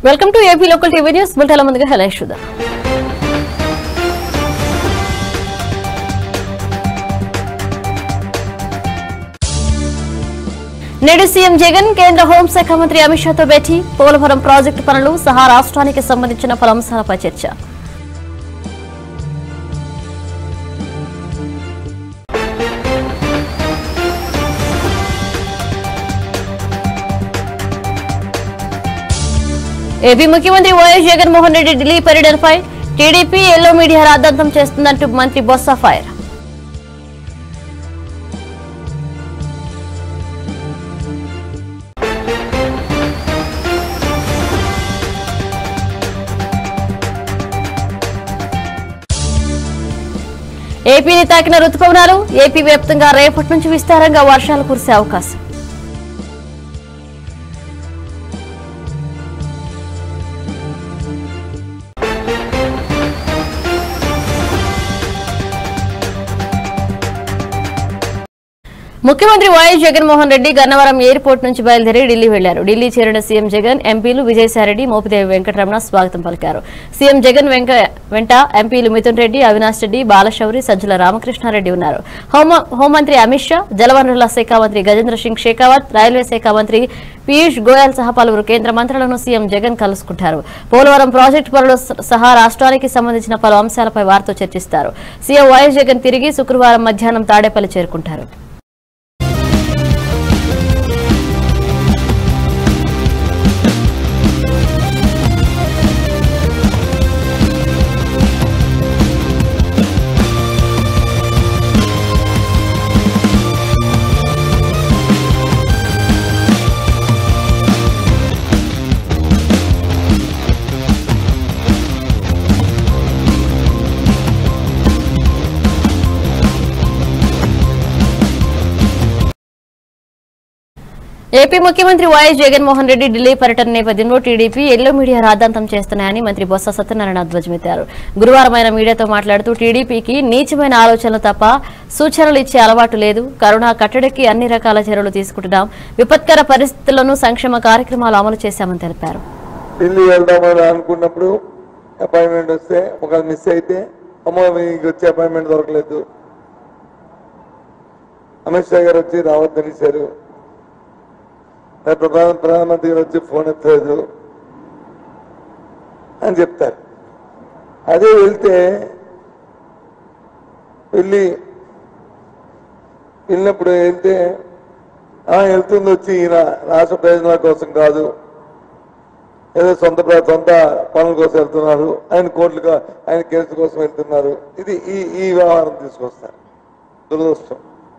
Welcome to AP local TV news బుల్టెల ముందుగా హెలై చూద్దాం నేడు సీఎం జగన్ కేంద్ర హోంశాఖ మంత్రి అమిత్ షాతో భేటీ పోలవరం ప్రాజెక్టు పనులు సహా రాష్ట్రానికి సంబంధించిన పలు అంశాలపై చర్చ ఏపీ ముఖ్యమంత్రి వైఎస్ జగన్మోహన్ రెడ్డి ఢిల్లీ పర్యటనపై టీడీపీ ఎల్లో మీడియా రాద్ధాంతం చేస్తుందంటూ మంత్రి బొత్స ఫైర్ ఏపీని తాకిన రుతుపవనాలు ఏపీ వ్యాప్తంగా రేపటి నుంచి విస్తారంగా వర్షాలు కురిసే అవకాశం ముఖ్యమంత్రి వైఎస్ జగన్మోహన్ రెడ్డి గన్నవరం ఎయిర్పోర్ట్ నుంచి బయలుదేరి ఢిల్లీ వెళ్లారు ఢిల్లీ చేరిన సీఎం జగన్ ఎంపీలు విజయసాయిరెడ్డి మోపిదేవి వెంకటరమణ స్వాగతం పలికారు సీఎం జగన్ వెంక వెంట ఎంపీలు మిథున్ రెడ్డి అవినాష్ రెడ్డి బాలశౌరి సజ్జల రామకృష్ణారెడ్డి ఉన్నారు హోమ- హోంమంత్రి అమిత్ షా జలవనరుల శాఖ మంత్రి గజేంద్ర సింగ్ షేకావత్ రైల్వే శాఖ మంత్రి పీయూష్ గోయల్ సహా పలువురు కేంద్ర మంత్రులను సీఎం జగన్ కలుసుకుంటారు పోలవరం ప్రాజెక్టు పనులు సహా రాష్ట్రానికి సంబంధించిన పలు అంశాలపై వారితో చర్చిస్తారు సీఎం వైఎస్ జగన్ తిరిగి శుక్రవారం మధ్యాహ్నం తాడేపల్లి చేరుకుంటారు ఏపీ ముఖ్యమంత్రి వైఎస్ జగన్మోహన్ రెడ్డి ఢిల్లీ పర్యటన నేపథ్యంలో టీడీపీ ఎల్లో మీడియా రాద్ధాంతం చేస్తున్నాయని మంత్రి బొత్స సత్యనారాయణ ధ్వజమెత్తారు గురువారం ఆయన మీడియాతో మాట్లాడుతూ టీడీపీకి నీచమైన ఆలోచనలు తప్ప సూచనలు ఇచ్చే అలవాటు లేదు కరోనా కట్టడికి అన్ని రకాల చర్యలు తీసుకుంటున్నాం విపత్కర పరిస్థితులను సంక్షేమ కార్యక్రమాలు అమలు చేశామని తెలిపారు ఢిల్లీ వెళ్దామని అనుకున్నప్పుడు అపాయింట్మెంట్ వస్తే ఒకవేళ మిస్ అయితే అమ్మో మీకు వచ్చే అపాయింట్మెంట్ దొరకలేదు అమిత్ షా గారు వచ్చి రావద్దనిశారు లేదా ప్రధాన ప్రధానమంత్రి గారు వచ్చి ఫోన్ ఎత్తలేదు అని చెప్తారు అదే వెళ్తే వెళ్ళి వెళ్ళినప్పుడు వెళ్తే "ఆ, వెళ్తుంది వచ్చి ఈయన రాష్ట్ర ప్రయోజనాల కోసం కాదు ఏదో సొంత ప్ర- సొంత పనుల కోసం వెళ్తున్నారు ఆయన కోట్లుగా ఆయన కేసు కోసం వెళ్తున్నారు ఇది ఈ ఈ వ్యవహారం తీసుకొస్తారు దురదృష్టం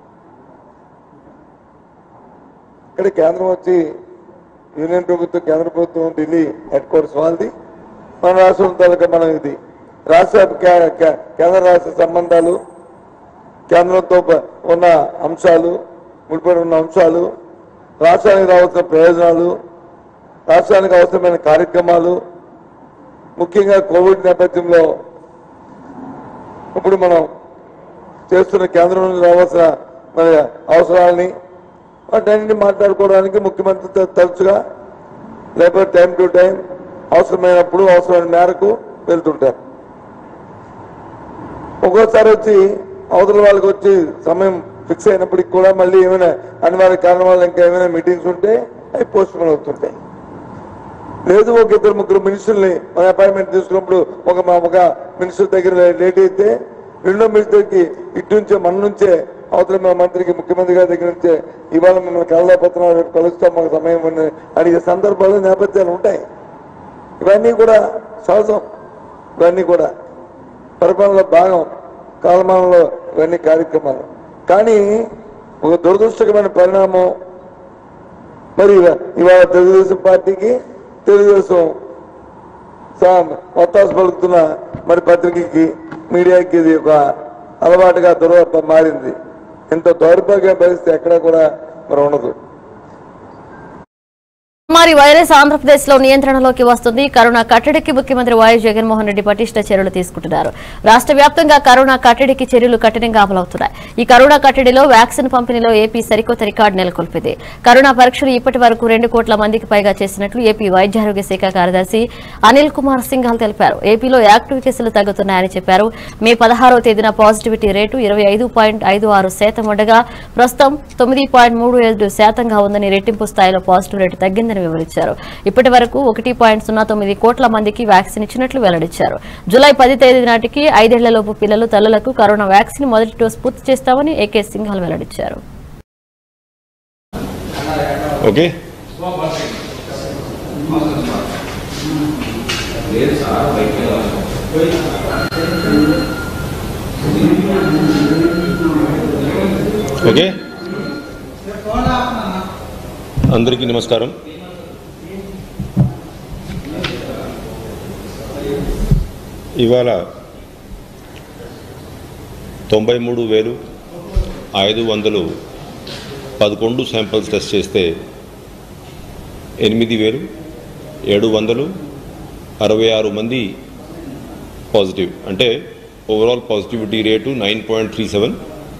ఇక్కడ కేంద్రం వచ్చి యూనియన్ ప్రభుత్వం కేంద్ర ప్రభుత్వం ఢిల్లీ హెడ్ క్వార్టర్స్ వాళ్ళది మన రాష్ట్రం తాలూకా మనం ఇది రాష్ట్ర కే- కే- కేంద్ర రాష్ట్ర సంబంధాలు కేంద్రంతో ప- ఉన్న అంశాలు ముడిపడి ఉన్న అంశాలు రాష్ట్రానికి రావాల్సిన ప్రయోజనాలు రాష్ట్రానికి అవసరమైన కార్యక్రమాలు ముఖ్యంగా కోవిడ్ నేపథ్యంలో ఇప్పుడు మనం చేస్తున్న కేంద్రం నుంచి రావాల్సిన మన అవసరాలని వాటన్నింటినీ మాట్లాడుకోవడానికి ముఖ్యమంత్రి త- తరచుగా లేకపోతే టైం టు టైం అవసరమైనప్పుడు అవసరమైన మేరకు వెళ్తుంటారు ఒక్కోసారి వచ్చి అవతల వాళ్ళకి వచ్చి సమయం ఫిక్స్ అయినప్పటికి కూడా మళ్ళీ ఏమైనా అనివార్య కారణం వల్ల ఇంకా ఏమైనా మీటింగ్స్ ఉంటే అవి పోస్ట్ పోన్ అవుతుంటాయి లేదు ఒక ఇద్దరు ముగ్గురు మినిస్టర్ని మన అపాయింట్మెంట్ తీసుకున్నప్పుడు ఒక మా ఒక మినిస్టర్ దగ్గర లేట్ అయితే రెండో మినిస్టర్కి ఇటు నుంచే మన నుంచే అవతల మా మంత్రికి ముఖ్యమంత్రి గారి దగ్గర నుంచే ఇవాళ మిమ్మల్ని కలలేకపోతున్నాం రేపు కలుస్తాం మాకు సమయం ఇవ్వండి అడిగే సందర్భాలు నేపథ్యాలు ఉంటాయి ఇవన్నీ కూడా సహజం ఇవన్నీ కూడా పరిపాలనలో భాగం కాలమానంలో ఇవన్నీ కార్యక్రమాలు కానీ ఒక దురదృష్టకరమైన పరిణామం మరి ఇవా- ఇవాళ తెలుగుదేశం పార్టీకి తెలుగుదేశం సా- ఒత్తాసు పలుకుతున్న మరి పత్రికకి మీడియాకి ఇది ఒక అలవాటుగా దుర్వ మారింది ఇంత దౌర్భాగ్య పరిస్థితి ఎక్కడా కూడా మరి ఉండదు మరి వైరస్ ఆంధ్రప్రదేశ్ లో నియంత్రణలోకి వస్తుంది కరోనా కట్టడికి ముఖ్యమంత్రి వైఎస్ జగన్మోహన్ రెడ్డి పటిష్ట చర్యలు తీసుకుంటున్నారు రాష్ట్ర వ్యాప్తంగా కరోనా కట్టడికి చర్యలు కఠినంగా అమలవుతున్నాయి ఈ కరోనా కట్టడిలో వ్యాక్సిన్ పంపిణీలో ఏపీ సరికొత్త రికార్డు నెలకొల్పింది కరోనా పరీక్షలు ఇప్పటి వరకు రెండు కోట్ల మందికి పైగా చేసినట్లు ఏపీ వైద్యారోగ్య శాఖ కార్యదర్శి అనిల్ కుమార్ సింఘాల్ తెలిపారు ఏపీలో యాక్టివ్ కేసులు తగ్గుతున్నాయని చెప్పారు మే పదహారో తేదీన పాజిటివిటీ రేటు ఇరవై ఐదు పాయింట్ ఐదు ఆరు శాతం ఉండగా ప్రస్తుతం తొమ్మిది పాయింట్ మూడు ఏడు శాతంగా ఉందని రెట్టింపు స్థాయిలో పాజిటివ్ రేటు తగ్గిందని వివరించారు ఇప్పటి వరకు ఒకటి పాయింట్ సున్నా తొమ్మిది కోట్ల మందికి వ్యాక్సిన్ ఇచ్చినట్లు వెల్లడించారు జూలై పది తేదీ నాటికి ఐదేళ్లలోపు పిల్లలు తల్లులకు కరోనా వ్యాక్సిన్ మొదటి డోస్ పూర్తి చేస్తామని ఏకే సింఘాల్ వెల్లడించారు ఓకే ఓకే అందరికీ నమస్కారం ఇవాళ తొంభై మూడు వేలు ఐదు వందలు పదకొండు శాంపిల్స్ టెస్ట్ చేస్తే ఎనిమిది వేలు ఏడు వందలు అరవై ఆరు మంది పాజిటివ్ అంటే overall positivity rate nine point three seven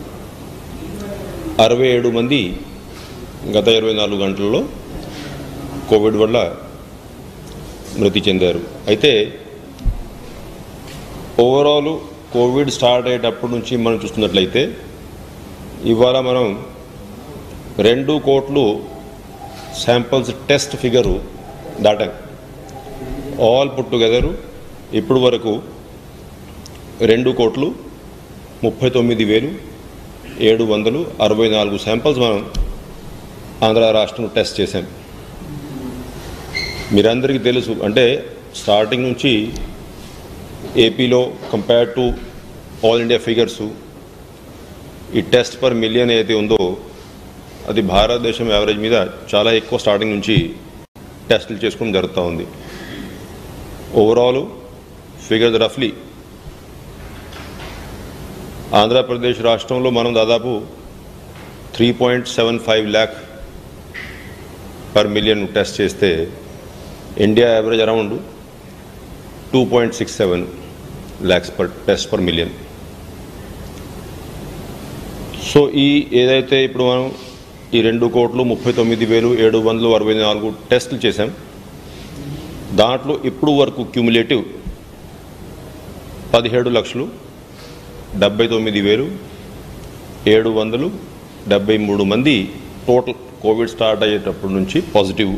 అరవై ఏడు మంది గత ఇరవై నాలుగు గంటల్లో కోవిడ్ వల్ల మృతి చెందారు అయితే ఓవరాల్ కోవిడ్ స్టార్ట్ అయ్యేటప్పటి నుంచి మనం చూస్తున్నట్లయితే ఇవాళ మనం రెండు కోట్లు శాంపిల్స్ టెస్ట్ ఫిగరు దాటాం ఆల్ పుట్ టుగెదరు ఇప్పుడు వరకు రెండు కోట్లు ముప్పై తొమ్మిది వేలు ఏడు వందలు అరవై నాలుగు శాంపిల్స్ మనం ఆంధ్ర రాష్ట్రం టెస్ట్ చేశాం మీరందరికీ తెలుసు అంటే స్టార్టింగ్ నుంచి ఏపీలో compare to all India figures ఈ టెస్ట్ పర్ మిలియన్ ఏదైతే ఉందో అది భారతదేశం యావరేజ్ మీద చాలా ఎక్కువ స్టార్టింగ్ నుంచి టెస్టులు చేసుకోవడం జరుగుతూ ఉంది ఓవరాల్ ఫిగర్ రఫ్లీ ఆంధ్రప్రదేశ్ రాష్ట్రంలో మనం దాదాపు three point seven five lakh per million test చేస్తే India average around two point six seven lakhs per test per million so ఈ ఏదైతే ఇప్పుడు మనం ఈ రెండు కోట్లు ముప్పై తొమ్మిది వేలు ఏడు వందలు అరవై నాలుగు టెస్టులు చేశాం దాంట్లో ఇప్పుడు వరకు క్యూములేటివ్ పదిహేడు లక్షలు డెబ్బై తొమ్మిది వేలు ఏడు వందలు డెబ్బై మూడు మంది టోటల్ కోవిడ్ స్టార్ట్ అయ్యేటప్పటి నుంచి పాజిటివ్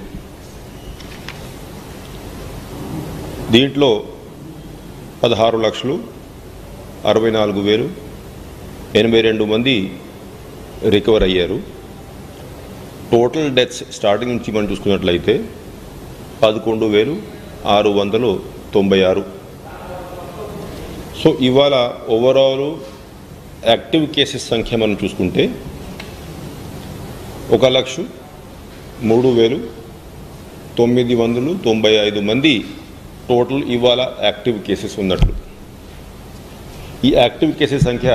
దీంట్లో పదహారు లక్షలు అరవై నాలుగు వేలు ఎనభై రెండు మంది రికవర్ అయ్యారు టోటల్ డెత్స్ స్టార్టింగ్ నుంచి మనం చూసుకున్నట్లయితే పదకొండు వేలు ఆరు వందలు తొంభై ఆరు సో ఇవాళ ఓవరాల్ యాక్టివ్ కేసెస్ సంఖ్య మనం చూసుకుంటే ఒక లక్ష మూడు వేలు తొమ్మిది వందలు తొంభై ఐదు మంది టోటల్ ఇవాళ యాక్టివ్ కేసెస్ ఉన్నట్లు ఈ యాక్టివ్ కేసెస్ సంఖ్య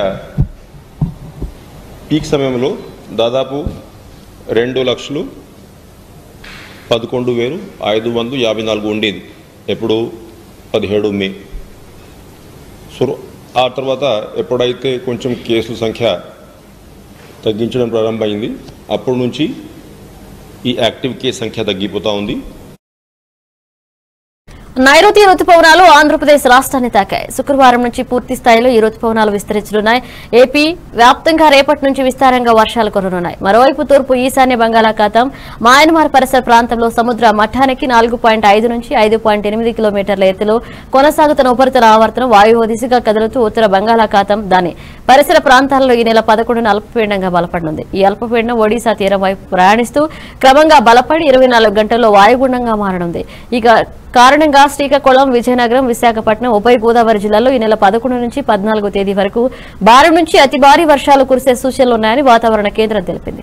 పీక్ సమయంలో దాదాపు రెండు లక్షలు పదకొండు వేలు ఐదు వందలు యాభై నాలుగు ఉండేది ఎప్పుడు పదిహేడు మే సో ఆ తర్వాత ఎప్పుడైతే కొంచెం కేసుల సంఖ్య తగ్గించడం ప్రారంభమైంది అప్పటి నుంచి ఈ యాక్టివ్ కేస్ సంఖ్య తగ్గిపోతూ ఉంది నైరుతి రుతుపవనాలు ఆంధ్రప్రదేశ్ రాష్ట్రాన్ని తాకాయి శుక్రవారం నుంచి పూర్తి స్థాయిలో ఈ రుతుపవనాలు విస్తరించనున్నాయి ఏపీ వ్యాప్తంగా రేపటి నుంచి విస్తారంగా వర్షాలు కురనున్నాయి మరోవైపు తూర్పు ఈశాన్య బంగాళాఖాతం మయన్మార్ పరిసర ప్రాంతంలో సముద్ర మట్టానికి నాలుగు పాయింట్ ఐదు నుంచి ఐదు పాయింట్ ఎనిమిది కిలోమీటర్ల ఎత్తులో కొనసాగుతున్న ఉపరితల ఆవర్తనం వాయువ్య దిశగా కదులుతూ ఉత్తర బంగాళాఖాతం దాని పరిసర ప్రాంతాల్లో ఈ నెల పదకొండున అల్పపీడనంగా బలపడనుంది ఈ అల్పపీడనం ఒడిశా తీరం వైపు ప్రయాణిస్తూ క్రమంగా బలపడి ఇరవై నాలుగు గంటల్లో వాయుగుండంగా మారనుంది ఇక కారణంగా శ్రీకాకుళం విజయనగరం విశాఖపట్నం ఉభయ గోదావరి జిల్లాల్లో ఈ నెల పదకొండు నుంచి పద్నాలుగో తేదీ వరకు భారీ నుంచి అతి భారీ వర్షాలు కురిసే సూచనలున్నాయని వాతావరణ కేంద్రం తెలిపింది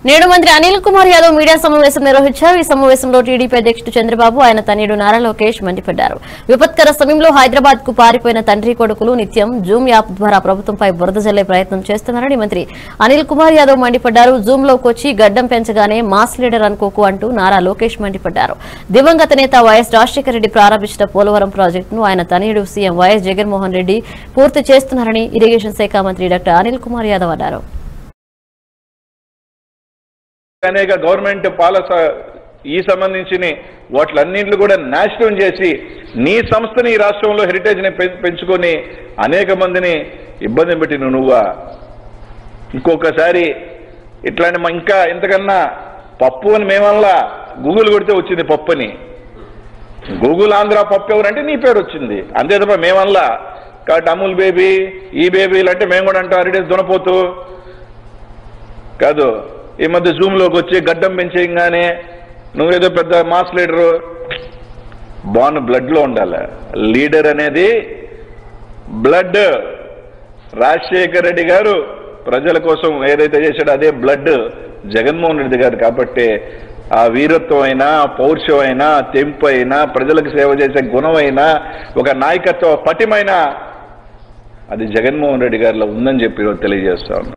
నేడు మంత్రి అనిల్ కుమార్ యాదవ్ మీడియా సమావేశం నిర్వహించారు ఈ సమావేశంలో టీడీపీ అధ్యక్షుడు చంద్రబాబు ఆయన తనయుడు నారా లోకేష్ మండిపడ్డారు విపత్కర సమయంలో హైదరాబాద్ కు పారిపోయిన తండ్రి కొడుకులు నిత్యం జూమ్ యాప్ ద్వారా ప్రభుత్వంపై బురద జల్లే ప్రయత్నం చేస్తున్నారని మంత్రి అనిల్ కుమార్ యాదవ్ మండిపడ్డారు జూమ్ లోకి వచ్చి గడ్డం పెంచగానే మాస్ లీడర్ అనుకోకు అంటూ నారా లోకేష్ మండిపడ్డారు దివంగత నేత వైఎస్ రాజశేఖర రెడ్డి ప్రారంభించిన పోలవరం ప్రాజెక్టును ఆయన తనయుడు సీఎం వైఎస్ జగన్మోహన్ రెడ్డి పూర్తి చేస్తున్నారని ఇరిగేషన్ శాఖ మంత్రి డాక్టర్ అనిల్ కుమార్ యాదవ్ అన్నారు అనేక గవర్నమెంట్ పాలస ఈ సంబంధించిన వాటిలన్నింటిని కూడా నాశనం చేసి నీ సంస్థని ఈ రాష్ట్రంలో హెరిటేజ్ని పెం- పెంచుకొని అనేక మందిని ఇబ్బంది పెట్టిన నువ్వా ఇంకొకసారి ఇట్లాంటి మ- ఇంకా ఇంతకన్నా పప్పు అని మేమల్లా గూగుల్ కొడితే వచ్చింది పప్పు అని గూగుల్ ఆంధ్ర పప్పు ఎవరంటే నీ పేరు వచ్చింది అంతే తప్ప మేమల్లా కాబట్టి అమూల్ బేబీ ఈ బేబీలు అంటే మేము కూడా అంటాం హెరిటేజ్ దునపోతూ కాదు ఈ మధ్య జూమ్ లోకి వచ్చి గడ్డం పెంచేయంగానే నువ్వేదో పెద్ద మాస్ లీడరు బాన్ బ్లడ్ లో ఉండాలి లీడర్ అనేది బ్లడ్ రాజశేఖర్ రెడ్డి గారు ప్రజల కోసం ఏదైతే చేశాడో అదే బ్లడ్ జగన్మోహన్ రెడ్డి గారు కాబట్టి ఆ వీరత్వం అయినా పౌరుషం అయినా తెంపు అయినా ప్రజలకు సేవ చేసే గుణం అయినా ఒక నాయకత్వ పటిమైనా అది జగన్మోహన్ రెడ్డి గారిలో ఉందని చెప్పి ఈరోజు తెలియజేస్తా ఉన్నాను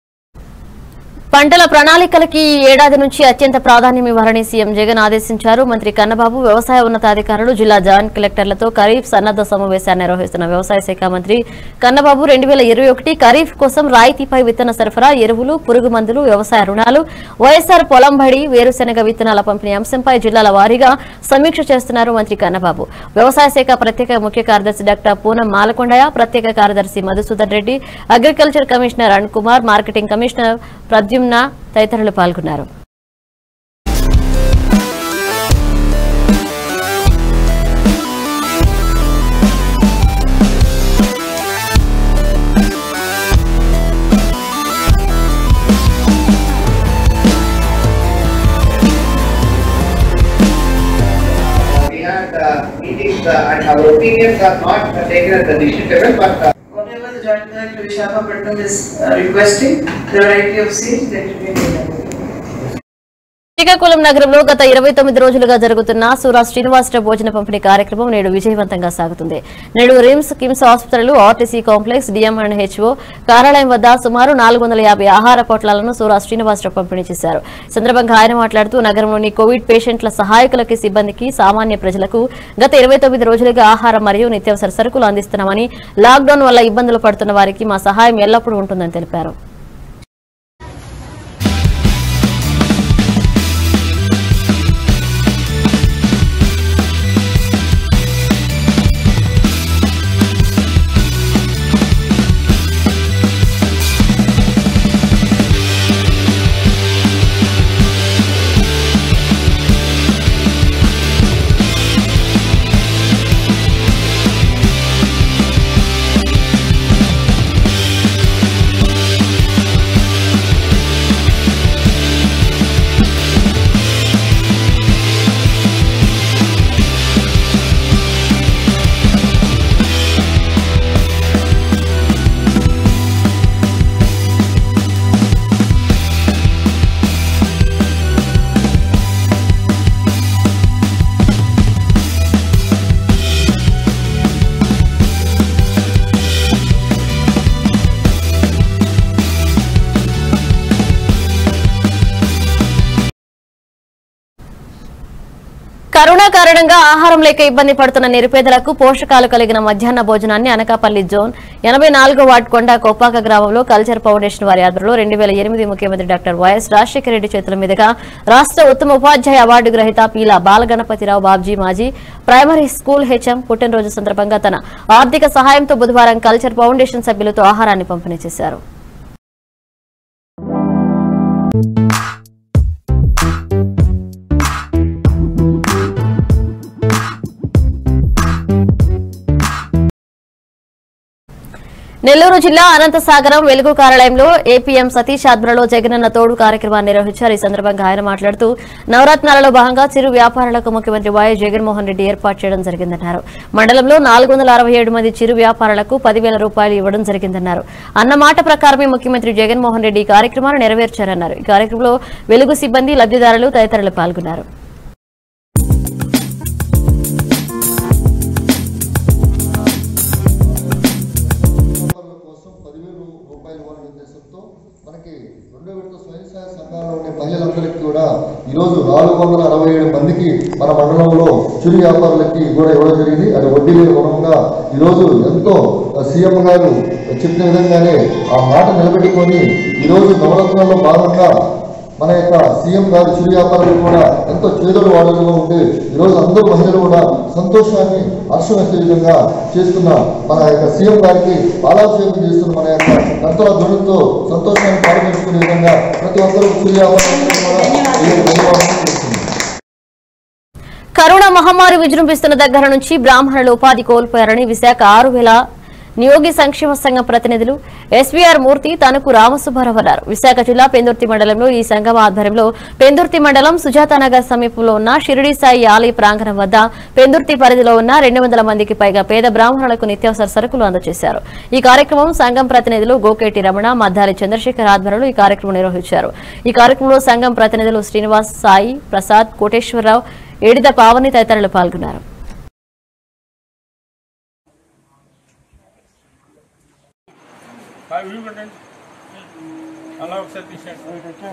పంటల ప్రణాళికలకి ఈ ఏడాది నుంచి అత్యంత ప్రాధాన్యం ఇవ్వాలని సీఎం జగన్ ఆదేశించారు మంత్రి కన్నబాబు వ్యవసాయ ఉన్నతాధికారులు జిల్లా జాయింట్ కలెక్టర్లతో ఖరీఫ్ సన్నద్ధ సమావేశాన్ని నిర్వహిస్తున్న వ్యవసాయ శాఖ మంత్రి కన్నబాబు రెండు వేల ఇరవై ఒకటి ఖరీఫ్ కోసం రాయితీపై విత్తన సరఫరా ఎరువులు పురుగు మందులు వ్యవసాయ రుణాలు వైఎస్ఆర్ పొలం బడి వేరుశెనగ విత్తనాల పంపిణీ అంశంపై జిల్లాల వారీగా సమీక్ష చేస్తున్నారు మంత్రి కన్నబాబు వ్యవసాయ శాఖ ప్రత్యేక ముఖ్య కార్యదర్శి డాక్టర్ పూనం మాలకొండయ్య ప్రత్యేక కార్యదర్శి Madhusudan Reddy agriculture commissioner Arun Kumar marketing commissioner Pradyumna తదితరులు పాల్గొన్నారు we had uh, meetings uh, and our opinions are not uh, taken at the decision level, but uh, Whatever the joint collector Vishakhapatnam is uh, requesting, the variety of seeds that will be made. Srikakulam నగరంలో గత ఇరవై తొమ్మిది రోజులుగా జరుగుతున్న సూరా శ్రీనివాసరావు భోజన పంపిణీ కార్యక్రమం నేడు విజయవంతంగా సాగుతుంది నేడు రిమ్స్ కిమ్స్ ఆసుపత్రులు ఆర్టీసీ కాంప్లెక్స్ డిఎంఎన్హెచ్ఓ కార్యాలయం వద్ద సుమారు నాలుగు వందల యాభై ఆహార పొట్లాలను సూరా శ్రీనివాసరావు పంపిణీ చేశారు ఈ సందర్భంగా ఆయన మాట్లాడుతూ నగరంలోని కోవిడ్ పేషెంట్ల సహాయకులకి సిబ్బందికి సామాన్య ప్రజలకు గత ఇరవై తొమ్మిది రోజులుగా ఆహారం మరియు నిత్యావసర సరుకులు అందిస్తున్నామని లాక్డౌన్ వల్ల ఇబ్బందులు పడుతున్న వారికి మా సహాయం ఎల్లప్పుడూ ఉంటుందని తెలిపారు కరోనా కారణంగా ఆహారం లేక ఇబ్బంది పడుతున్న నిరుపేదలకు పోషకాలు కలిగిన మధ్యాహ్న భోజనాన్ని అనకాపల్లి జోన్ ఎనభై నాలుగో వార్డు కొండ కొప్పాక గ్రామంలో కల్చర్ ఫౌండేషన్ వారి ఆధ్వర్యంలో రెండు వేల ఎనిమిది ముఖ్యమంత్రి డాక్టర్ వైఎస్ రాజశేఖర రెడ్డి చేతుల మీదుగా రాష్ట్ర ఉత్తమ ఉపాధ్యాయ అవార్డు గ్రహీత పీల బాలగణపతిరావు బాబ్జీ మాజీ ప్రైమరీ స్కూల్ హెచ్ఎం పుట్టినరోజు సందర్భంగా తన ఆర్థిక సహాయంతో బుధవారం కల్చర్ ఫౌండేషన్ సభ్యులతో ఆహారాన్ని పంపిణీ చేశారు నెల్లూరు జిల్లా అనంతసాగరం వెలుగు కార్యాలయంలో ఏపీఎం సతీష్ ఆధ్వర్యంలో జగనన్న తోడు కార్యక్రమాన్ని నిర్వహించారు ఈ సందర్భంగా ఆయన మాట్లాడుతూ నవరత్నాలలో భాగంగా చిరు వ్యాపారులకు ముఖ్యమంత్రి వైఎస్ జగన్మోహన్ రెడ్డి ఏర్పాటు చేయడం జరిగిందన్నారు మండలంలో నాలుగు వందల అరవై ఏడు మంది చిరు వ్యాపారులకు పదివేల రూపాయలు ఇవ్వడం జరిగిందన్నారు అన్న మాట ప్రకారమే ముఖ్యమంత్రి జగన్మోహన్ రెడ్డి ఈ కార్యక్రమాన్ని నెరవేర్చారన్నారు ఈ కార్యక్రమంలో వెలుగు సిబ్బంది లబ్దిదారులు తదితరులు పాల్గొన్నారు వ్యాపారుల కోసం పదివేలు రూపాయలు ఇవ్వాలనే ఉద్దేశంతో మనకి రెండో విడత స్వయం సహాయ సంఘాల్లో ఉండే మహిళలందరికీ కూడా ఈరోజు నాలుగు వందల అరవై ఏడు మందికి మన మండలంలో చిరు వ్యాపారులకి కూడా ఇవ్వడం జరిగింది అది వడ్డీ లేని రుణంగా ఈరోజు ఎంతో సీఎం గారు చెప్పిన విధంగానే ఆ మాట నిలబెట్టుకొని ఈరోజు నవరత్నాల్లో భాగంగా మన యొక్క సీఎం గారు చిరు వ్యాపారులు కూడా ఎంతో చేదోడు వాడులుగా ఉండి ఈరోజు అందరూ మహిళలు కూడా సంతోషాన్ని హర్షం వచ్చే విధంగా చేస్తున్న మన యొక్క సీఎం గారికి పాలాభిషేకం చేస్తున్న మన యొక్క ఎంతో ధ్వనితో సంతోషాన్ని పాల్గొంచుకునే విధంగా ప్రతి ఒక్కరూ చిరు వ్యాపారులు కూడా ఈ ధన్యవాదాలు చేస్తున్నారు కరోనా మహమ్మారి విజృంభిస్తున్న దగ్గర నుంచి బ్రాహ్మణులు ఉపాధి కోల్పోయారని విశాఖ ఆరు వేల నియోగి సంక్షేమ సంఘం ప్రతినిధులు ఎస్వీఆర్ మూర్తి తణుకు రామసుబ్బారావు అన్నారు విశాఖ జిల్లా పెందుర్తి మండలంలో ఈ సంఘం ఆధ్వర్యంలో పెందుర్తి మండలం సుజాతానగర్ సమీపంలో ఉన్న షిరిడి సాయి ఆలయ ప్రాంగణం వద్ద పెందుర్తి పరిధిలో ఉన్న రెండు వందల మందికి పైగా పేద బ్రాహ్మణులకు నిత్యావసర సరుకులు అందజేశారు ఈ కార్యక్రమం సంఘం ప్రతినిధులు గోకేటి రమణ మద్దాలి చంద్రశేఖర్ ఆధ్వర్యంలో ఈ కార్యక్రమం నిర్వహించారు ఈ కార్యక్రమంలో సంఘం ప్రతినిధులు శ్రీనివాస్ సాయి ప్రసాద్ కోటేశ్వరరావు ఏడిద పావని తదితరులు పాల్గొన్నారు అలా ఒకసారి తీసేయండి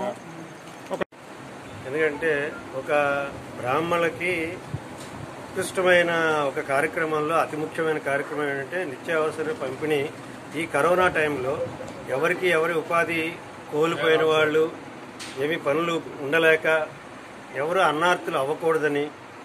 ఎందుకంటే ఒక బ్రాహ్మణులకి ఉత్కృష్టమైన ఒక కార్యక్రమంలో అతి ముఖ్యమైన కార్యక్రమం ఏంటంటే నిత్యావసర పంపిణీ ఈ కరోనా టైంలో ఎవరికి ఎవరి ఉపాధి కోల్పోయిన వాళ్ళు ఏమి పనులు ఉండలేక ఎవరు అన్నార్థులు అవ్వకూడదని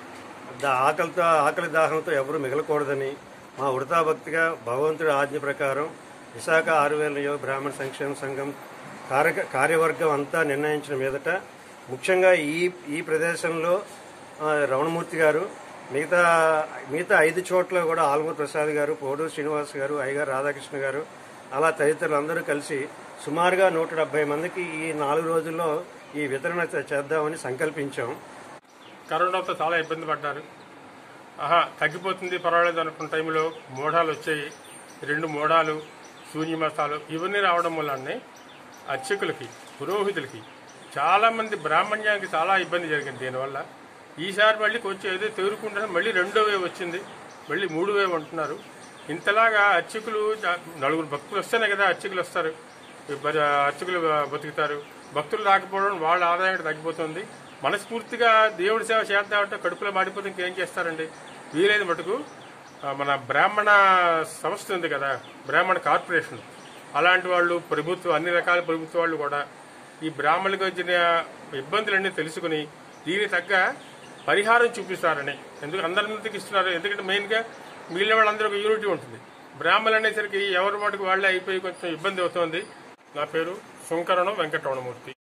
దా ఆకలితో ఆకలి దాహంతో ఎవరు మిగలకూడదని మా ఉడతా భక్తిగా భగవంతుడి ఆజ్ఞ ప్రకారం విశాఖ ఆరు వేల యువ బ్రాహ్మణ సంక్షేమ సంఘం కార్య కార్యవర్గం అంతా నిర్ణయించిన మీదట ముఖ్యంగా ఈ ఈ ప్రదేశంలో ఆ, రమణమూర్తి గారు మిగతా మిగతా ఐదు చోట్ల కూడా ఆల్మూరు ప్రసాద్ గారు పోడు శ్రీనివాస్ గారు అయ్యగారు రాధాకృష్ణ గారు అలా తదితరులు అందరూ కలిసి సుమారుగా నూట డెబ్బై మందికి ఈ నాలుగు రోజుల్లో ఈ వితరణ చే- చేద్దామని సంకల్పించాం కరోనాతో చాలా ఇబ్బంది పడ్డారు ఆహా తగ్గిపోతుంది పర్వాలేదు అనుకున్న టైంలో మోడాలు వచ్చాయి రెండు మోడాలు శూన్యమతాలు ఇవన్నీ రావడం వల్లనే అర్చకులకి పురోహితులకి చాలా మంది బ్రాహ్మణ్యానికి చాలా ఇబ్బంది జరిగింది దీనివల్ల ఈసారి మళ్ళీ కొంచెం ఏదో తేరుకుంటే మళ్ళీ రెండో వేవ్ వచ్చింది మళ్ళీ మూడు వేవ్ అంటున్నారు ఇంతలాగా అర్చకులు జా- నలుగురు భక్తులు వస్తేనే కదా అర్చకులు వస్తారు ఈ బ- అర్చకులు బతుకుతారు భక్తులు రాకపోవడం వాళ్ళ ఆదాయం తగ్గిపోతుంది మనస్ఫూర్తిగా దేవుడి సేవ చేద్దామంటే కడుపులో మాడిపోతే ఇంకేం చేస్తారండి వీలైన మటుకు ఆ, మన బ్రాహ్మణ సంస్థ ఉంది కదా బ్రాహ్మణ కార్పొరేషన్ అలాంటి వాళ్ళు ప్రభుత్వం అన్ని రకాల ప్రభుత్వ వాళ్ళు కూడా ఈ బ్రాహ్మణులకు వచ్చిన ఇబ్బందులన్నీ తెలుసుకుని దీనికి తగ్గ పరిహారం చూపిస్తారని ఎందుకు అందరికి ఇస్తున్నారు ఎందుకంటే మెయిన్గా మిగిలిన వాళ్ళందరూ ఒక యూనిటీ ఉంటుంది బ్రాహ్మణులు అనేసరికి ఎవరి మటుకు వాళ్ళే అయిపోయి కొంచెం ఇబ్బంది అవుతోంది నా పేరు శంకరణం వెంకటరమణమూర్తి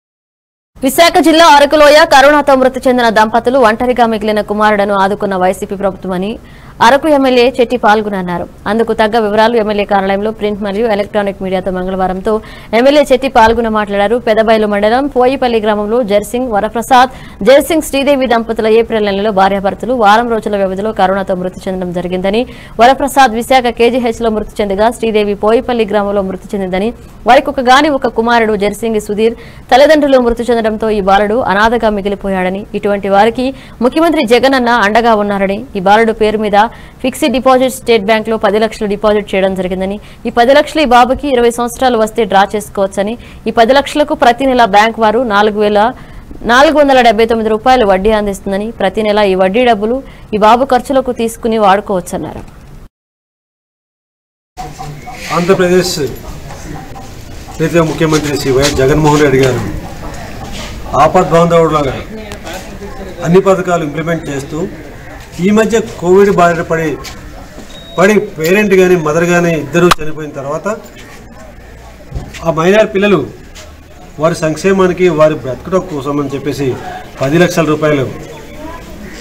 విశాఖ జిల్లా అరకులోయ కరోనాతో మృతి చెందిన దంపతులు ఒంటరిగా మిగిలిన కుమారుడను ఆదుకున్న వైసీపీ ప్రభుత్వమని అరకు ఎమ్మెల్యే చెట్టి పాల్గొనన్నారు అందుకు తగ్గ వివరాలు ఎమ్మెల్యే కార్యాలయంలో ప్రింట్ మరియు ఎలక్ట్రానిక్ మీడియాతో మంగళవారంతో ఎమ్మెల్యే చెట్టి పాల్గొన మాట్లాడారు పెదబైలు మండలం పోయిపల్లి గ్రామంలో జర్సింగ్ వరప్రసాద్ జర్సింగ్ శ్రీదేవి దంపతుల ఏప్రిల్ నెలలో భార్యాభర్తలు వారం రోజుల వ్యవధిలో కరోనాతో మృతి చెందడం జరిగిందని వరప్రసాద్ విశాఖ కేజీహెచ్ లో మృతి చెందగా శ్రీదేవి పోయిపల్లి గ్రామంలో మృతి చెందిందని వారికి ఒక గాని ఒక కుమారుడు జర్సింగి సుధీర్ తల్లిదండ్రులు మృతి చెందడంతో ఈ బాలుడు అనాథగా మిగిలిపోయాడని ఇటువంటి వారికి ముఖ్యమంత్రి జగన్ అన్న అండగా ఉన్నారని ఈ బాలుడు పేరు మీద ఫిక్స్డ్ డిపాజిట్ స్టేట్ బ్యాంక్ లో పది లక్షలు డిపాజిట్ చేయడం జరిగిందని ఈ పది లక్షలు ఈ బాబుకి ఇరవై సంవత్సరాలు వస్తే డ్రా చేసుకోవచ్చని ఈ పది లక్షలకు ప్రతి నెల బ్యాంక్ వారు నాలుగు వేల నాలుగు వందల డెబ్బై తొమ్మిది రూపాయలు వడ్డీ అందిస్తుందని ప్రతి నెల ఈ వడ్డీ డబ్బులు ఈ బాబు ఖర్చులకు తీసుకుని వాడుకోవచ్చన్నారు ఆంధ్రప్రదేశ్ ప్రీతిగా ముఖ్యమంత్రి శ్రీ వైఎస్ జగన్మోహన్ రెడ్డి గారు ఆపద్ బాంధవుడులాగా అన్ని పథకాలు ఇంప్లిమెంట్ చేస్తూ ఈ మధ్య కోవిడ్ బారిన పడి పడి పేరెంట్ కానీ మదర్ కానీ ఇద్దరు చనిపోయిన తర్వాత ఆ మైనార్ పిల్లలు వారి సంక్షేమానికి వారి బ్రతకడం కోసం అని చెప్పేసి పది లక్షల రూపాయలు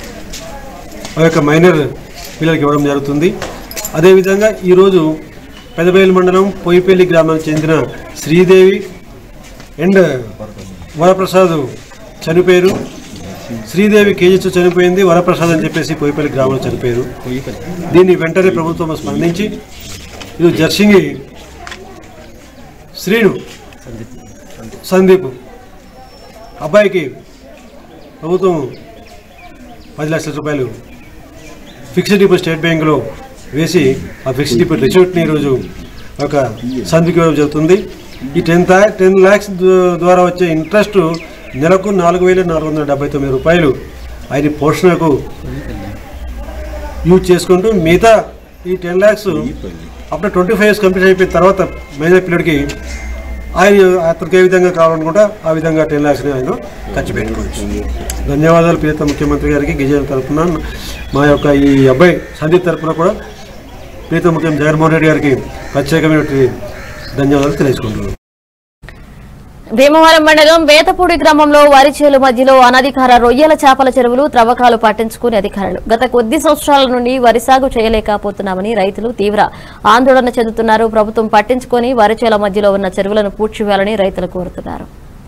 ఆ యొక్క మైనర్ పిల్లలకి ఇవ్వడం జరుగుతుంది అదేవిధంగా ఈరోజు పెదబయలు మండలం పొయ్యిపల్లి గ్రామానికి చెందిన శ్రీదేవి అండ్ వరప్రసాద్ చనిపోయారు శ్రీదేవి కేజీతో చనిపోయింది వరప్రసాద్ అని చెప్పేసి పొయ్యిపల్లి గ్రామంలో చనిపోయారు దీన్ని వెంటనే ప్రభుత్వం స్పందించి ఇది జర్సింగి శ్రీను సందీప్ అబ్బాయికి ప్రభుత్వం పది లక్షల రూపాయలు ఫిక్స్డ్ డిపాజిట్ స్టేట్ బ్యాంకులో వేసి ఆ ఫిక్స్డ్ డిపాజిట్ రిసిప్ట్ని ఈరోజు ఒక సంధికి ఇవ్వడం జరుగుతుంది ఈ టెన్ టెన్ ల్యాక్స్ ద్వారా వచ్చే ఇంట్రెస్ట్ నెలకు నాలుగు వేల నాలుగు వందల డెబ్బై తొమ్మిది రూపాయలు ఆయన పోషణకు యూజ్ చేసుకుంటూ మిగతా ఈ టెన్ ల్యాక్స్ అప్పుడు ట్వంటీ ఫైవ్ ఇయర్స్ కంప్లీట్ అయిపోయిన తర్వాత మైనర్ పీరియడ్కి ఆయన అతనికి ఏ విధంగా కావాలనుకుంటా ఆ విధంగా టెన్ ల్యాక్స్ని ఆయన ఖర్చు పెట్టుకోవచ్చు ధన్యవాదాలు ప్రియత ముఖ్యమంత్రి గారికి గిరిజన తరఫున మా యొక్క ఈ అబ్బాయి సందీప్ తరఫున కూడా ప్రియత ముఖ్యమంత్రి జగన్మోహన్ రెడ్డి గారికి ప్రత్యేకమైనటువంటి ధన్యవాదాలు తెలియజేసుకుంటున్నాను భీమవరం మండలం వేతపూడి గ్రామంలో వరి చేలు మధ్యలో అనధికార రొయ్యల చేపల చెరువులు త్రవ్వకాలు పట్టించుకుని అధికారులు గత కొద్ది సంవత్సరాల నుండి వరి సాగు చేయలేకపోతున్నామని రైతులు తీవ్ర ఆందోళన చెందుతున్నారు ప్రభుత్వం పట్టించుకొని వరి చేల మధ్యలో ఉన్న చెరువులను పూడ్చివేయాలని రైతులు కోరుతున్నారు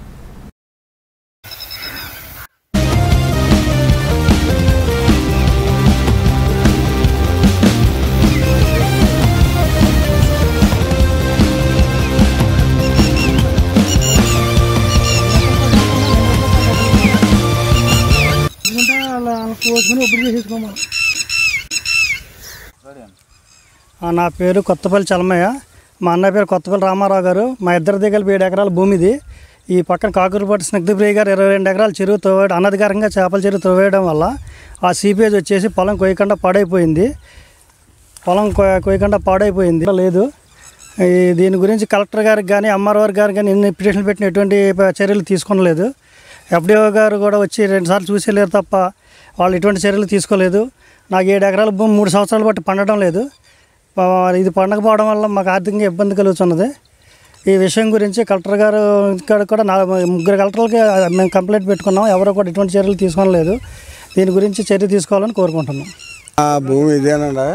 ఆ, నా పేరు కొత్తపల్లి చలమయ్య మా అన్నయ్య పేరు కొత్తపల్లి రామారావు గారు మా ఇద్దరి దగ్గర ఏడు ఎకరాల భూమి ఇది ఈ పక్కన కాకూరుపాటి స్నిగ్ధప్రియ గారు ఇరవై రెండు ఎకరాల చెరువు తవ్వేయడం అనధికారంగా చేపల చెరువు తవ్వేయడం వల్ల ఆ సీపేజ్ వచ్చేసి పొలం కొయ్యకుండా పాడైపోయింది పొలం కొ- కొయ్యకుండా పాడైపోయింది లేదు ఈ దీని గురించి కలెక్టర్ గారికి కానీ ఎంఆర్ఓ గారికి కానీ ఎన్ని పిటిషన్లు పెట్టిన ఎటువంటి ప- చర్యలు తీసుకోలేదు ఎఫ్డిఓ గారు కూడా వచ్చి రెండుసార్లు చూసి వెళ్ళారు తప్ప వాళ్ళు ఎటువంటి చర్యలు తీసుకోలేదు నాకు ఏడు ఎకరాల భూమి మూడు సంవత్సరాలు బట్టి పండడం లేదు ప- ఇది పండకపోవడం వల్ల మాకు ఆర్థికంగా ఇబ్బంది కలుగుతున్నది ఈ విషయం గురించి కలెక్టర్ గారు ఇక్కడ కూడా నా ముగ్గురు కలెక్టర్లకి మేము కంప్లైంట్ పెట్టుకున్నాం ఎవరు కూడా ఎటువంటి చర్యలు తీసుకోలేదు దీని గురించి చర్య తీసుకోవాలని కోరుకుంటున్నాం ఆ భూమి ఇదేనండి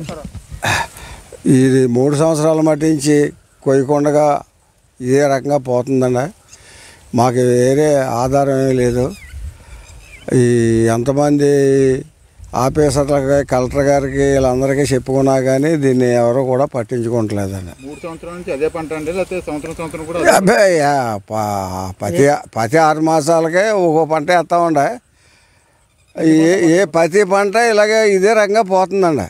ఇది మూడు సంవత్సరాల మట్టించి కొయ్యకొండగా ఇదే రకంగా పోతుందండి మాకు వేరే ఆధారం ఏమీ లేదు ఈ ఎంతమంది ఆఫీసర్లకి కలెక్టర్ గారికి వీళ్ళందరికీ చెప్పుకున్నా కానీ దీన్ని ఎవరు కూడా పట్టించుకోవట్లేదండి మూడు సంవత్సరాల నుంచి అదే పంట అండి లేకపోతే సంవత్సరం సంవత్సరం కూడా అబ్బాయి యా, ప- ప్రతి ప్రతి ఆరు మాసాలకే ఒక్కో పంట వేస్తామండి ఏ ఏ ప్రతి పంట ఇలాగే ఇదే రకంగా పోతుందండి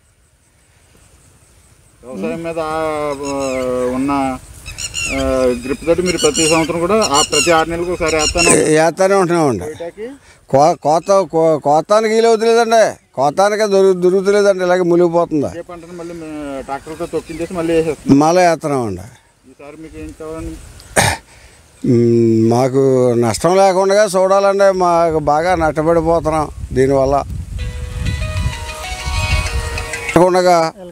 వ్యవసాయం మీద ఆ, ఉన్న గ్రిప్ తోటి మీరు ప్రతి సంవత్సరం కూడా ఆ ప్రతి ఆరు నెలలకు ఒకసారి వేస్తాను వేస్తానే ఉంటున్నామండి కో కోత కో- కోతానికి వీలు అవుతలేదండి కోతానికే దొరుకు దొరుకుతలేదండి ఇలాగే మునిగిపోతుంది అదే పంటను మళ్ళీ మే- ట్రాక్టర్తో తొక్కించేసి మళ్ళీ వేసేస్తాం మళ్ళీ వేస్తున్నామండి ఈసారి మీకు ఏం కావాలండి మ్, మాకు నష్టం లేకుండా చూడాలండి మాకు బాగా నష్టపడిపోతున్నాం దీనివల్ల ఉండగా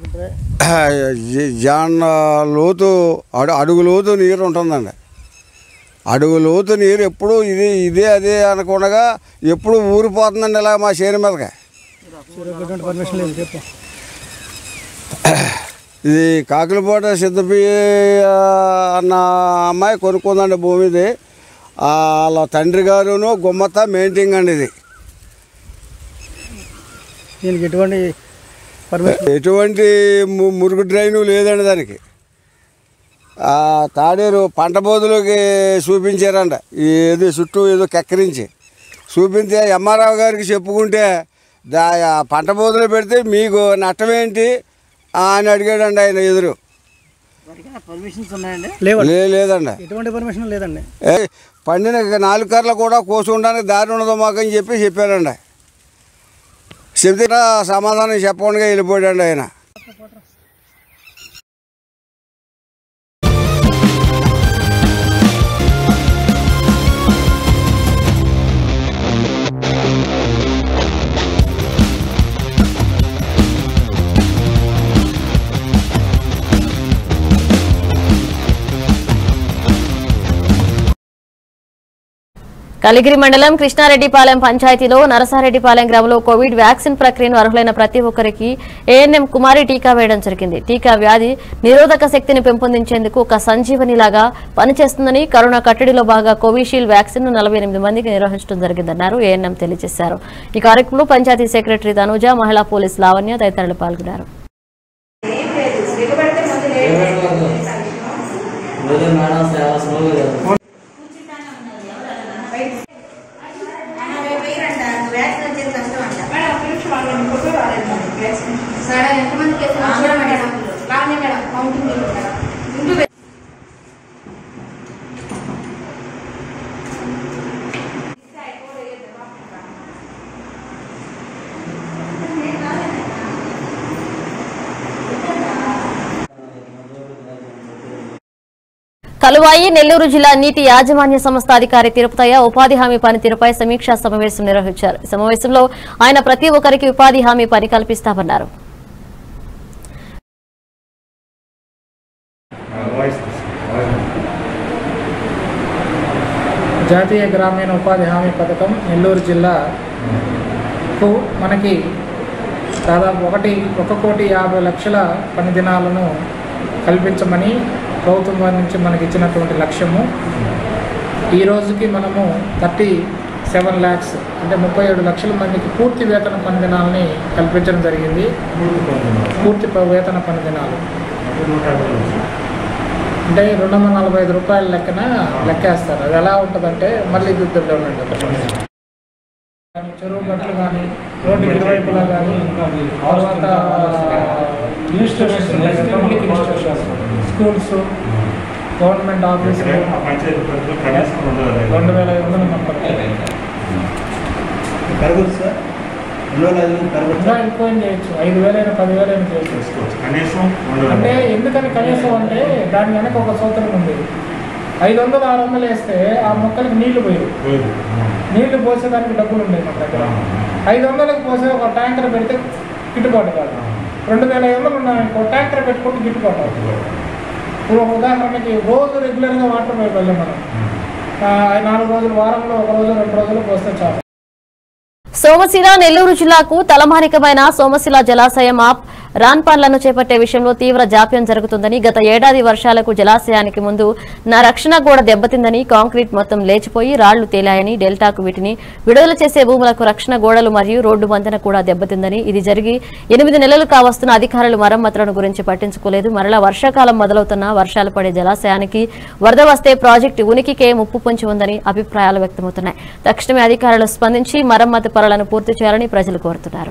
జాన్ లోతు అడు అడుగు లోతు నీరు ఉంటుందండి అడుగు లోతు నీరు ఎప్పుడు ఇది ఇదే అదే అనకుండా ఎప్పుడు ఊరిపోతుందండి ఇలా మా చేను మీదకి ఎటువంటి పర్మిషన్ లేదు చెప్పు ఇది కాకులపాట సిద్ధపి అన్న అమ్మాయి కొనుక్కుందండి భూమి ఇది వాళ్ళ తండ్రి గారును గుమ్మత మెయింటింగ్ అండి ఇది దీనికి ఎటువంటి పర్మిషన్ ఎటువంటి ము- మురుగు డ్రైను లేదండి దానికి ఆ తాడేరు పంట బోధులకి చూపించారంట ఏదో చుట్టూ ఏదో కక్కిరించి చూపించే ఎంఆర్ఆవు గారికి చెప్పుకుంటే దా ఆ పంట బోధులు పెడితే మీకు నష్టం ఏంటి అని అడిగాడండి ఆయన ఎదురు పర్మిషన్స్ ఉన్నాయండి లే- లేదండి ఎటువంటి పర్మిషన్ లేదండి ఏ పండిన నాలుగు కర్రలు కూడా కోసుకుంటానికి దారి ఉండదు మాకు అని చెప్పి చెప్పారండి చెప్తే సమాధానం చెప్పకుండా వెళ్ళిపోయాడండి ఆయన కలిగిరి మండలం కృష్ణారెడ్డిపాలెం పంచాయతీలో నరసారెడ్డిపాలెం గ్రామంలో కోవిడ్ వ్యాక్సిన్ ప్రక్రియను అర్హులైన ప్రతి ఒక్కరికి ఏఎన్ఎం కుమారి టీకా వేయడం జరిగింది టీకా వ్యాధి నిరోధక శక్తిని పెంపొందించేందుకు ఒక సంజీవనిలాగా పనిచేస్తుందని కరోనా కట్టడిలో భాగంగా కోవిషీల్డ్ వ్యాక్సిన్ ను నలభై ఎనిమిది మందికి నిర్వహించడం జరిగిందన్నారు ఏఎన్ఎం తెలియజేశారు ఈ కార్యక్రమంలో పంచాయతీ సెక్రటరీ తనుజ మహిళా పోలీస్ లావణ్య తదితరులు పాల్గొన్నారు కలువాయి నెల్లూరు జిల్లా నీటి యాజమాన్య సంస్థ అధికారి తిరుపతయ్య ఉపాధి హామీ పనితీరుపై సమీక్షా సమావేశం నిర్వహించారు ఈ సమావేశంలో ఆయన ప్రతి ఒక్కరికి ఉపాధి హామీ పని కల్పిస్తామన్నారు జాతీయ గ్రామీణ ఉపాధి హామీ పథకం నెల్లూరు జిల్లాకు మనకి దాదాపు ఒకటి ఒక కోటి యాభై లక్షల పని దినాలను కల్పించమని ప్రభుత్వం వారి నుంచి మనకి ఇచ్చినటువంటి లక్ష్యము ఈ రోజుకి మనము థర్టీ సెవెన్ ల్యాక్స్ అంటే ముప్పై ఏడు లక్షల మందికి పూర్తి వేతన పని దినాలని కల్పించడం జరిగింది పూర్తి ప- వేతన పని దినాలు అంటే రెండు వందల నలభై ఐదు రూపాయల లెక్కన లెక్కేస్తారు అది ఎలా ఉంటుందంటే మళ్ళీ దుద్దుల్లో ఉండండి ఒక నిమిషం. కానీ చెరువు గట్లు కానీ రోడ్డు ఇరువైపులా కానీ తర్వాత ఇన్స్టిట్యూషన్స్ ఉంటాయి, పబ్లిక్ ఇన్స్టిట్యూషన్స్ స్కూల్స్ గవర్నమెంట్ ఆఫీసులు రెండు వేల ఐదు వందల మంది పెరగదు సార్ రెండు వేల ఐదు వందలు పెరగదు ఇంకా ఎక్కువ ఏం చేయొచ్చు ఐదు వేలైనా పదివేలైనా చేయొచ్చు కనీసం అంటే ఎందుకని కనీసం అంటే దాని వెనక ఒక సూత్రం ఉంది ఐదు వందలు ఆరు వందలు వేస్తే ఆ మొక్కలకి నీళ్లు పోయి నీళ్లు పోసేదానికి డబ్బులు ఉన్నాయి మన దగ్గర ఐదు వందలకు పోసే ఒక ట్యాంకర్ పెడితే గిట్టుబాటు కాదు రెండు వేల ఐదు వందలు ఉన్నాయి ఒక ట్యాంకర్ పెట్టుకుంటే గిట్టుబాటు అవుతుంది ఇప్పుడు ఒక ఉదాహరణకి రోజు రెగ్యులర్గా వాటర్ పైపు వెళ్ళాం మనం ఆ, నాలుగు రోజులు వారంలో ఒక రోజు రెండు రోజులు పోస్తే చాలు సోమశిల నెల్లూరు జిల్లాకు తలమానికమైన సోమశిల జలాశయం ఆప్ రాన్ పనులను చేపట్టే విషయంలో తీవ్ర జాప్యం జరుగుతుందని గత ఏడాది వర్షాలకు జలాశయానికి ముందు నా రక్షణ గోడ దెబ్బతిందని కాంక్రీట్ మొత్తం లేచిపోయి రాళ్లు తేలాయని డెల్టాకు వీటిని విడుదల చేసే భూములకు రక్షణ గోడలు మరియు రోడ్డు వంతెన కూడా దెబ్బతిందని ఇది జరిగి ఎనిమిది నెలలు కావస్తున్న అధికారులు మరమ్మతులను గురించి పట్టించుకోలేదు మరలా వర్షాకాలం మొదలవుతున్న వర్షాలు పడే జలాశయానికి వరద వస్తే ప్రాజెక్టు ఉనికికే ముప్పు పొంచి ఉందని అభిప్రాయాలు వ్యక్తమవుతున్నాయి తక్షణమే అధికారులు స్పందించి మరమ్మతు పనులను పూర్తి చేయాలని ప్రజలు కోరుతున్నారు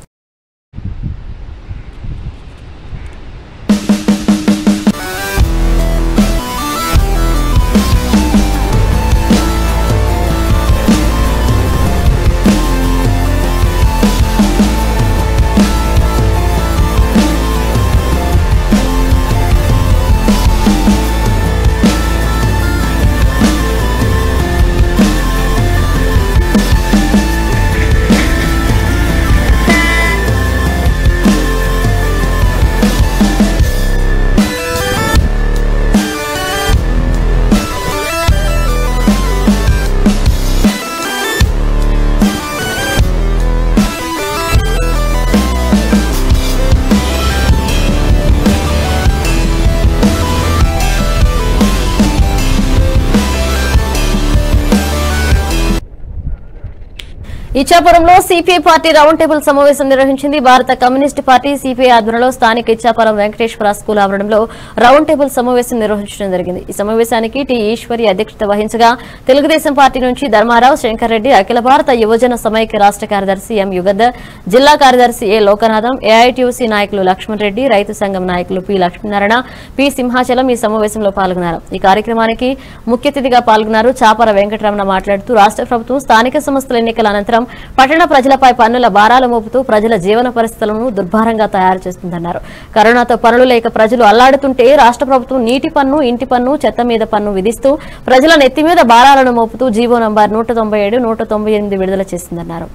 ఇచ్చాపురంలో సిపిఐ పార్టీ రౌండ్ టేబుల్ సమావేశం నిర్వహించింది భారత కమ్యూనిస్టు పార్టీ సిపిఐ ఆధ్వర్యంలో స్థానిక ఇచ్చాపురం వెంకటేశ్వర స్కూల్ ఆవరణంలో రౌండ్ టేబుల్ సమావేశం నిర్వహించడం జరిగింది ఈ సమావేశానికి టి ఈశ్వరి అధ్యక్షత వహించగా తెలుగుదేశం పార్టీ నుంచి ధర్మారావు శంకర్ రెడ్డి అఖిల భారత యువజన సమైక్య రాష్ట్ర కార్యదర్శి ఎం యుగధర్ జిల్లా కార్యదర్శి ఏ లోకనాథం ఏఐటీయూసీ నాయకులు లక్ష్మణ్ రెడ్డి రైతు సంఘం నాయకులు పి లక్ష్మీనారాయణ పి సింహాచలం ఈ సమావేశంలో పాల్గొన్నారు ఈ కార్యక్రమానికి ముఖ్య అతిథిగా పాల్గొన్నారు చాపర వెంకటరమణ మాట్లాడుతూ రాష్ట్ర ప్రభుత్వం స్థానిక సంస్థల ఎన్నికల అనంతరం పట్టణ ప్రజలపై పన్నుల భారాలు మోపుతూ ప్రజల జీవన పరిస్థితులను దుర్భరంగా తయారు చేస్తుందన్నారు కరోనాతో పనులు లేక ప్రజలు అల్లాడుతుంటే రాష్ట్ర ప్రభుత్వం నీటి పన్ను ఇంటి పన్ను చెత్త మీద పన్ను విధిస్తూ ప్రజల నెత్తి మీద భారాలను మోపుతూ జీవో నంబర్ నూట తొంభై ఏడు నూట తొంభై ఎనిమిది విడుదల చేసిందన్నారు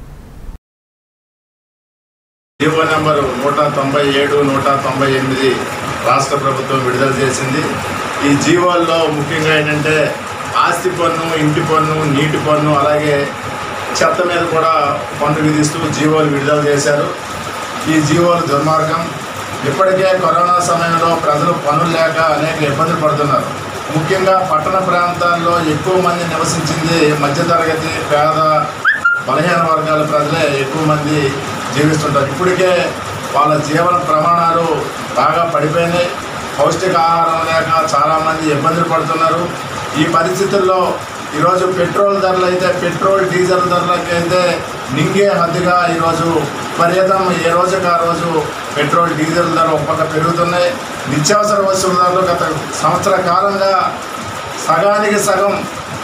జీవో నెంబర్ నూట తొంభై ఏడు నూట తొంభై ఎనిమిది రాష్ట్ర ప్రభుత్వం విడుదల చేసింది ఈ జీవోల్లో ముఖ్యంగా ఏంటంటే ఆస్తి పన్ను ఇంటి పన్ను నీటి పన్ను అలాగే చెత్త మీద కూడా పన్ను విధిస్తూ జీవోలు విడుదల చేశారు ఈ జీవోలు దుర్మార్గం ఇప్పటికే కరోనా సమయంలో ప్రజలు పనులు లేక అనేక ఇబ్బందులు పడుతున్నారు ముఖ్యంగా పట్టణ ప్రాంతాల్లో ఎక్కువ మంది నివసించింది మధ్యతరగతి పేద బలహీన వర్గాల ప్రజలే ఎక్కువ మంది జీవిస్తుంటారు ఇప్పటికే వాళ్ళ జీవన ప్రమాణాలు బాగా పడిపోయినాయి పౌష్టికాహారం లేక చాలామంది ఇబ్బందులు పడుతున్నారు ఈ పరిస్థితుల్లో ఈరోజు పెట్రోల్ ధరలు అయితే పెట్రోల్ డీజిల్ ధరలకైతే నింగే హద్దుగా ఈరోజు విపరీతం ఏ రోజుకి ఆ రోజు పెట్రోల్ డీజిల్ ధరలు ఒక పక్క పెరుగుతున్నాయి నిత్యావసర వస్తువుల ధరలు గత సంవత్సర కాలంగా సగానికి సగం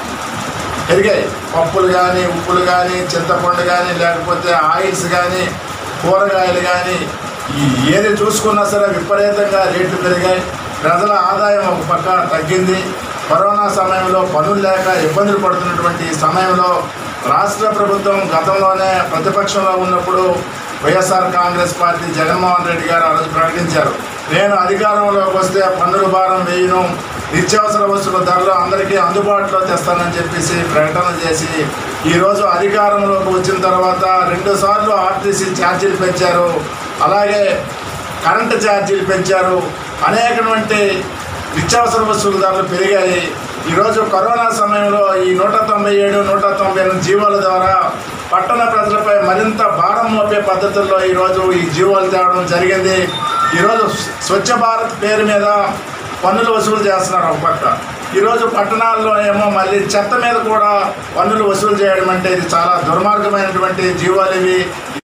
పెరిగాయి పప్పులు కానీ ఉప్పులు కానీ చింతపండు కానీ లేకపోతే ఆయిల్స్ కానీ కూరగాయలు కానీ ఈ ఏది చూసుకున్నా సరే విపరీతంగా రేట్లు పెరిగాయి ప్రజల ఆదాయం ఒక పక్క తగ్గింది కరోనా సమయంలో పనులు లేక ఇబ్బందులు పడుతున్నటువంటి సమయంలో రాష్ట్ర ప్రభుత్వం గతంలోనే ప్రతిపక్షంలో ఉన్నప్పుడు వైఎస్ఆర్ కాంగ్రెస్ పార్టీ జగన్మోహన్ రెడ్డి గారు ఆ రోజు ప్రకటించారు నేను అధికారంలోకి వస్తే పన్నుల భారం వేయను నిత్యావసర వస్తువుల ధరలు అందరికీ అందుబాటులో తెస్తానని చెప్పేసి ప్రకటన చేసి ఈరోజు అధికారంలోకి వచ్చిన తర్వాత రెండు సార్లు ఆర్టీసీ ఛార్జీలు పెంచారు అలాగే కరెంటు ఛార్జీలు పెంచారు అనేకటువంటి నిత్యావసర వస్తువుల ధరలు పెరిగాయి ఈరోజు కరోనా సమయంలో ఈ నూట తొంభై ఏడు నూట తొంభై ఎనిమిది జీవోల ద్వారా పట్టణ ప్రజలపై మరింత భారం మోపే పద్ధతుల్లో ఈరోజు ఈ జీవోలు తేవడం జరిగింది ఈరోజు స్వచ్ఛ భారత్ పేరు మీద పన్నులు వసూలు చేస్తున్నారు ఒక పక్క ఈరోజు పట్టణాల్లో ఏమో మళ్ళీ చెత్త మీద కూడా పన్నులు వసూలు చేయడం అంటే ఇది చాలా దుర్మార్గమైనటువంటి జీవోలు ఇవి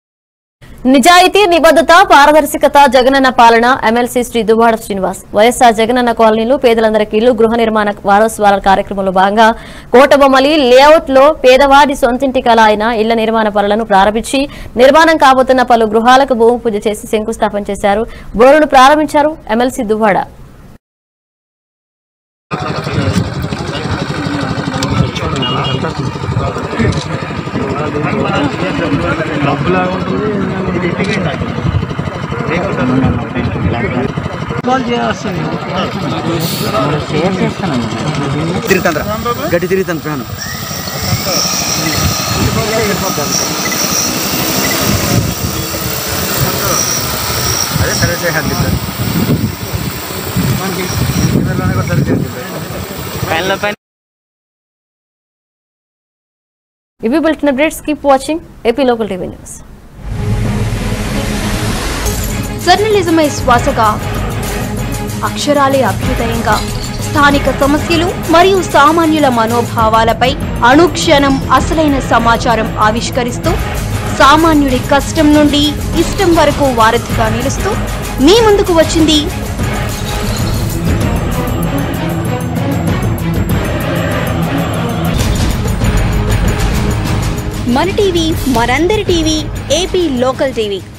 నిజాయితీ నిబద్ధత పారదర్శకత జగనన్న పాలన ఎమ్మెల్సీ శ్రీ దువ్వాడ శ్రీనివాస్ వైఎస్ఆర్ జగనన్న కాలనీలో పేదలందరికీ ఇల్లు గృహ నిర్మాణ వారోత్సవాల కార్యక్రమంలో భాగంగా కోటబొమ్మలి లేఅవుట్ లో పేదవాడి సొంతింటి కల అయిన ఇళ్ల నిర్మాణ పనులను ప్రారంభించి నిర్మాణం కాబోతున్న పలు గృహాలకు భూమి పూజ చేసి శంకుస్థాపన చేశారు బోరును ప్రారంభించారు ఎమ్మెల్సీ దువ్వాడ తిరుగుతాను గడ్డి తిరుగుతాను ప్రాణం అదే సరే చేయాలి సార్ పైన పైన ఇవి bulletin updates keep watching AP local TV news జర్నలిజమే శ్వాసగా అక్షరాలే అభ్యుదయంగా స్థానిక సమస్యలు మరియు సామాన్యుల మనోభావాలపై అనుక్షణం అసలైన సమాచారం ఆవిష్కరిస్తూ సామాన్యుడి కష్టం నుండి ఇష్టం వరకు వారధిగా నిలుస్తూ మీ ముందుకు వచ్చింది మన టీవీ మనందరి టీవీ ఏపీ లోకల్ టీవీ